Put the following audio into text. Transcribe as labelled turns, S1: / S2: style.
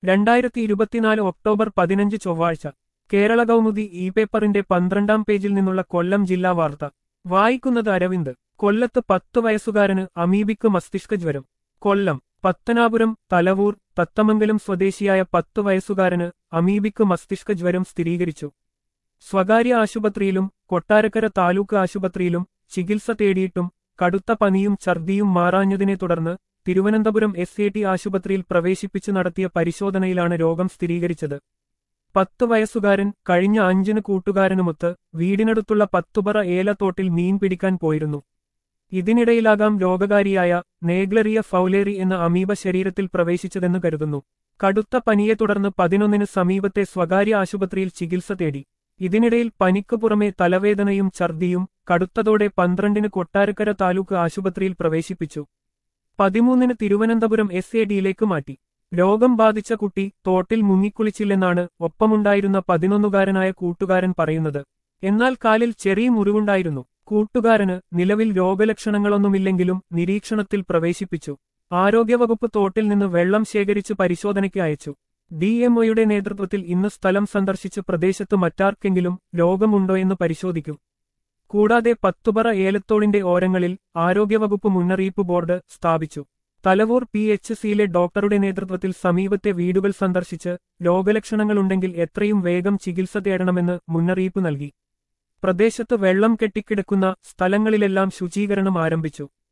S1: രണ്ടായിരത്തി ഇരുപത്തിനാല് ഒക്ടോബർ പതിനഞ്ച് ചൊവ്വാഴ്ച കേരള കൗമുദി ഇ പേപ്പറിന്റെ പന്ത്രണ്ടാം പേജിൽ നിന്നുള്ള കൊല്ലം ജില്ലാ വാർത്ത വായിക്കുന്നത് അരവിന്ദ് കൊല്ലത്ത് പത്ത് വയസ്സുകാരന് അമീബിക്ക് മസ്തിഷ്ക ജ്വരം കൊല്ലം പത്തനാപുരം തലവൂർ തത്തമംഗലം സ്വദേശിയായ പത്ത് വയസ്സുകാരന് അമീബിക്ക് മസ്തിഷ്ക ജ്വരം സ്ഥിരീകരിച്ചു സ്വകാര്യ ആശുപത്രിയിലും കൊട്ടാരക്കര താലൂക്ക് ആശുപത്രിയിലും ചികിത്സ തേടിയിട്ടും കടുത്ത പനിയും ഛർദിയും മാറാഞ്ഞതിനെ തുടർന്ന് തിരുവനന്തപുരം എസ് എ ടി ആശുപത്രിയിൽ പ്രവേശിപ്പിച്ചു നടത്തിയ പരിശോധനയിലാണ് രോഗം സ്ഥിരീകരിച്ചത് പത്ത് വയസ്സുകാരൻ കഴിഞ്ഞ അഞ്ചിന് കൂട്ടുകാരനുമൊത്ത് വീടിനടുത്തുള്ള പത്തുപറ ഏലത്തോട്ടിൽ മീൻ പിടിക്കാൻ പോയിരുന്നു ഇതിനിടയിലാകാം രോഗകാരിയായ നേഗ്ലറിയ ഫൗലേറി എന്ന അമീബ ശരീരത്തിൽ പ്രവേശിച്ചതെന്ന് കരുതുന്നു കടുത്ത പനിയെ തുടർന്ന് പതിനൊന്നിന് സമീപത്തെ സ്വകാര്യ ആശുപത്രിയിൽ ചികിത്സ തേടി ഇതിനിടയിൽ പനിക്കു പുറമെ തലവേദനയും ഛർദിയും കടുത്തതോടെ പന്ത്രണ്ടിന് കൊട്ടാരക്കര താലൂക്ക് ആശുപത്രിയിൽ പ്രവേശിപ്പിച്ചു പതിമൂന്നിന് തിരുവനന്തപുരം എസ് എ ഡിയിലേക്ക് മാറ്റി രോഗം ബാധിച്ച കുട്ടി തോട്ടിൽ മുങ്ങിക്കുളിച്ചില്ലെന്നാണ് ഒപ്പമുണ്ടായിരുന്ന പതിനൊന്നുകാരനായ കൂട്ടുകാരൻ പറയുന്നത് എന്നാൽ കാലിൽ ചെറിയ മുറിവുണ്ടായിരുന്നു കൂട്ടുകാരന് നിലവിൽ രോഗലക്ഷണങ്ങളൊന്നുമില്ലെങ്കിലും നിരീക്ഷണത്തിൽ പ്രവേശിപ്പിച്ചു ആരോഗ്യവകുപ്പ് തോട്ടിൽ നിന്ന് വെള്ളം ശേഖരിച്ച് പരിശോധനയ്ക്ക് അയച്ചു ഡിഎംഒയുടെ നേതൃത്വത്തിൽ ഇന്ന് സ്ഥലം സന്ദർശിച്ച് പ്രദേശത്ത് മറ്റാർക്കെങ്കിലും രോഗമുണ്ടോയെന്ന് പരിശോധിക്കും കൂടാതെ പത്തുപറ ഏലത്തോടിന്റെ ഓരങ്ങളിൽ ആരോഗ്യവകുപ്പ് മുന്നറിയിപ്പ് ബോർഡ് സ്ഥാപിച്ചു തലവൂർ പി എച്ച് സിയിലെ ഡോക്ടറുടെ നേതൃത്വത്തിൽ സമീപത്തെ വീടുകൾ സന്ദർശിച്ച് രോഗലക്ഷണങ്ങളുണ്ടെങ്കിൽ എത്രയും വേഗം ചികിത്സ തേടണമെന്ന് മുന്നറിയിപ്പ് നൽകി പ്രദേശത്ത് വെള്ളം കെട്ടിക്കിടക്കുന്ന സ്ഥലങ്ങളിലെല്ലാം ശുചീകരണം ആരംഭിച്ചു